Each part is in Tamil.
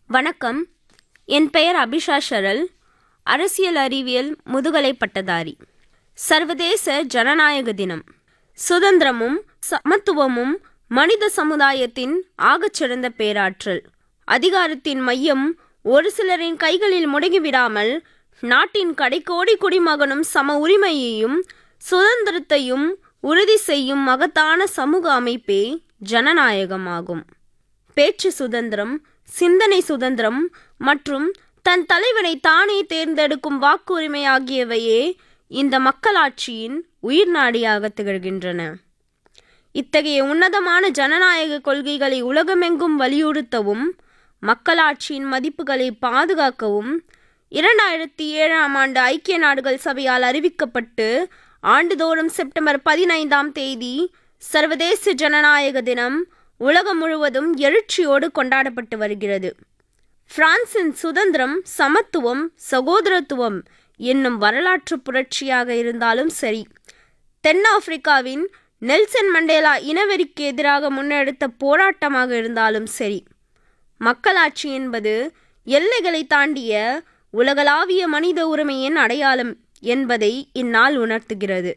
வணக்கம் என் பெயர் அபிஷா ஷரல் அரசியல் அறிவியல் முதுகலை பட்டதாரி சர்வதேச ஜனநாயக தினம் சுதந்திரமும் சமத்துவமும் மனித சமுதாயத்தின் ஆகச்சிறந்த பேராற்றல் அதிகாரத்தின் மையம் ஒரு சிலரின் கைகளில் முடங்கிவிடாமல் நாட்டின் கடைக்கோடி குடிமகனும் சம உரிமையையும் சுதந்திரத்தையும் உறுதி செய்யும் மகத்தான சமூக அமைப்பே ஜனநாயகமாகும் பேச்சு சுதந்திரம் சிந்தனை சுதந்திரம் மற்றும் தன் தலைவனை தானே தேர்ந்தெடுக்கும் வாக்குரிமை ஆகியவையே இந்த மக்களாட்சியின் உயிர்நாடியாக திகழ்கின்றன இத்தகைய உன்னதமான ஜனநாயக கொள்கைகளை உலகமெங்கும் வலியுறுத்தவும் மக்களாட்சியின் மதிப்புகளை பாதுகாக்கவும் இரண்டாயிரத்தி ஏழாம் ஆண்டு ஐக்கிய நாடுகள் சபையால் அறிவிக்கப்பட்டு ஆண்டுதோறும் செப்டம்பர் பதினைந்தாம் தேதி சர்வதேச ஜனநாயக தினம் உலகம் முழுவதும் எழுச்சியோடு கொண்டாடப்பட்டு வருகிறது பிரான்சின் சுதந்திரம் சமத்துவம் சகோதரத்துவம் என்னும் வரலாற்று புரட்சியாக இருந்தாலும் சரி தென்னாப்பிரிக்காவின் நெல்சன் மண்டேலா இனவெறிக்கு எதிராக முன்னெடுத்த போராட்டமாக இருந்தாலும் சரி மக்களாட்சி என்பது எல்லைகளை தாண்டிய உலகளாவிய மனித உரிமையின் அடையாளம் என்பதை இந்நாள் உணர்த்துகிறது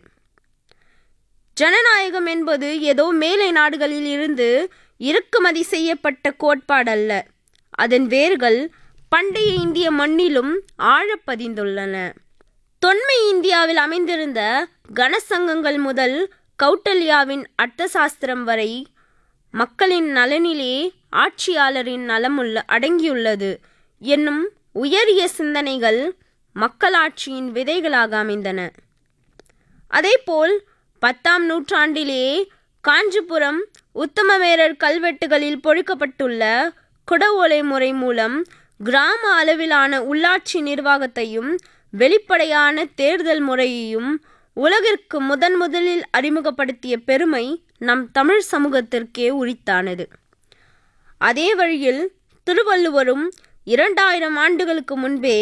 ஜனநாயகம் என்பது ஏதோ மேலை நாடுகளில் இருந்து இறக்குமதி செய்யப்பட்ட கோட்பாடல்ல அதன் வேர்கள் பண்டைய இந்திய மண்ணிலும் ஆழப்பதிந்துள்ளன தொன்மை இந்தியாவில் அமைந்திருந்த கனசங்கங்கள் முதல் கௌட்டல்யாவின் அர்த்தசாஸ்திரம் வரை மக்களின் நலனிலே ஆட்சியாளரின் நலமுள்ள அடங்கியுள்ளது என்னும் உயரிய சிந்தனைகள் மக்களாட்சியின் விதைகளாக அமைந்தன அதேபோல் பத்தாம் நூற்றாண்டிலே காஞ்சிபுரம் உத்தமவேரர் கல்வெட்டுகளில் பொழிக்கப்பட்டுள்ள குடவோலை முறை மூலம் கிராம அளவிலான உள்ளாட்சி நிர்வாகத்தையும் வெளிப்படையான தேர்தல் முறையையும் உலகிற்கு முதன் முதலில் அறிமுகப்படுத்திய பெருமை நம் தமிழ் சமூகத்திற்கே உரித்தானது அதே வழியில் திருவள்ளுவரும் இரண்டாயிரம் ஆண்டுகளுக்கு முன்பே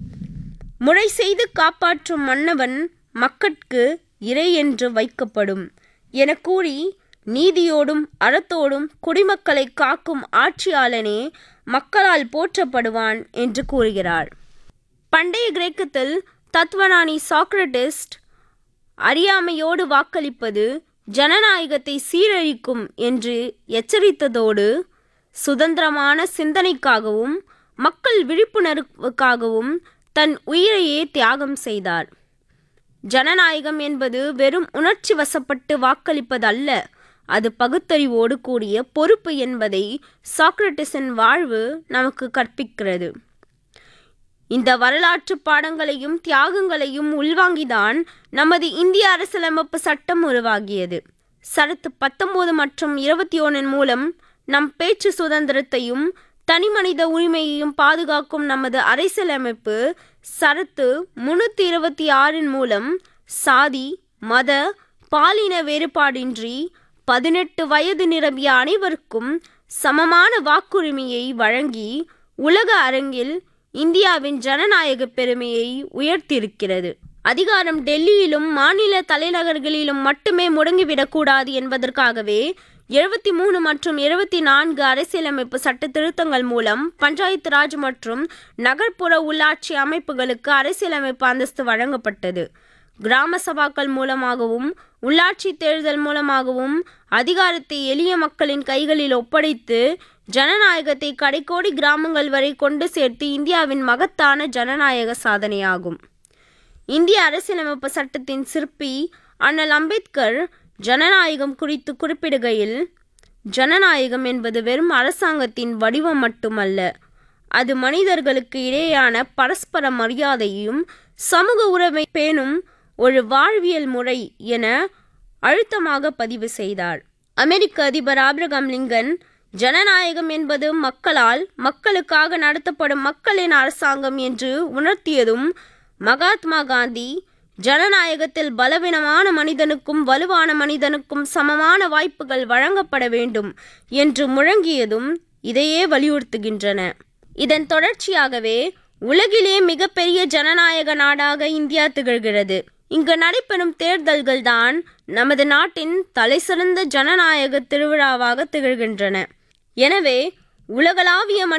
முறை செய்து காப்பாற்றும் மன்னவன் மக்கட்கு இறை என்று வைக்கப்படும் என கூறி நீதியோடும் அறத்தோடும் குடிமக்களை காக்கும் ஆட்சியாளனே மக்களால் போற்றப்படுவான் என்று கூறுகிறார் பண்டைய கிரேக்கத்தில் தத்துவஞானி சாக்ரட்டிஸ்ட் அறியாமையோடு வாக்களிப்பது ஜனநாயகத்தை சீரழிக்கும் என்று எச்சரித்ததோடு சுதந்திரமான சிந்தனைக்காகவும் மக்கள் விழிப்புணர்வுக்காகவும் தன் உயிரையே தியாகம் செய்தார் ஜனநாயகம் என்பது வெறும் உணர்ச்சி வசப்பட்டு வாக்களிப்பது அல்ல அது பகுத்தறிவோடு கூடிய பொறுப்பு என்பதை சாக்ரட்டிஸின் வாழ்வு நமக்கு கற்பிக்கிறது இந்த வரலாற்று பாடங்களையும் தியாகங்களையும் உள்வாங்கிதான் நமது இந்திய அரசியலமைப்பு சட்டம் உருவாகியது சரத்து பத்தொன்பது மற்றும் இருபத்தி ஒன்றின் மூலம் நம் பேச்சு சுதந்திரத்தையும் தனிமனித உரிமையையும் பாதுகாக்கும் நமது அரசியலமைப்பு சரத்து முன்னூற்றி இருபத்தி ஆறின் மூலம் சாதி மத பாலின வேறுபாடின்றி பதினெட்டு வயது நிரம்பிய அனைவருக்கும் சமமான வாக்குரிமையை வழங்கி உலக அரங்கில் இந்தியாவின் ஜனநாயக பெருமையை உயர்த்தியிருக்கிறது அதிகாரம் டெல்லியிலும் மாநில தலைநகர்களிலும் மட்டுமே முடங்கிவிடக்கூடாது என்பதற்காகவே எழுபத்தி மூணு மற்றும் எழுபத்தி நான்கு அரசியலமைப்பு சட்ட திருத்தங்கள் மூலம் பஞ்சாயத்து ராஜ் மற்றும் நகர்ப்புற உள்ளாட்சி அமைப்புகளுக்கு அரசியலமைப்பு அந்தஸ்து வழங்கப்பட்டது கிராம சபாக்கள் மூலமாகவும் உள்ளாட்சி தேர்தல் மூலமாகவும் அதிகாரத்தை எளிய மக்களின் கைகளில் ஒப்படைத்து ஜனநாயகத்தை கடைக்கோடி கிராமங்கள் வரை கொண்டு சேர்த்து இந்தியாவின் மகத்தான ஜனநாயக சாதனையாகும் இந்திய அரசியலமைப்பு சட்டத்தின் சிற்பி அண்ணல் அம்பேத்கர் ஜனநாயகம் குறித்து குறிப்பிடுகையில் ஜனநாயகம் என்பது வெறும் அரசாங்கத்தின் வடிவம் மட்டுமல்ல அது மனிதர்களுக்கு இடையேயான பரஸ்பர மரியாதையும் சமூக உறவை பேணும் ஒரு வாழ்வியல் முறை என அழுத்தமாக பதிவு செய்தார் அமெரிக்க அதிபர் ஆப்ரகாம் லிங்கன் ஜனநாயகம் என்பது மக்களால் மக்களுக்காக நடத்தப்படும் மக்களின் அரசாங்கம் என்று உணர்த்தியதும் மகாத்மா காந்தி ஜனநாயகத்தில் பலவீனமான மனிதனுக்கும் வலுவான மனிதனுக்கும் சமமான வாய்ப்புகள் வழங்கப்பட வேண்டும் என்று முழங்கியதும் இதையே வலியுறுத்துகின்றன இதன் தொடர்ச்சியாகவே உலகிலே மிகப்பெரிய ஜனநாயக நாடாக இந்தியா திகழ்கிறது இங்கு நடைபெறும் தேர்தல்கள்தான் நமது நாட்டின் தலைசிறந்த ஜனநாயக திருவிழாவாக திகழ்கின்றன எனவே உலகளாவிய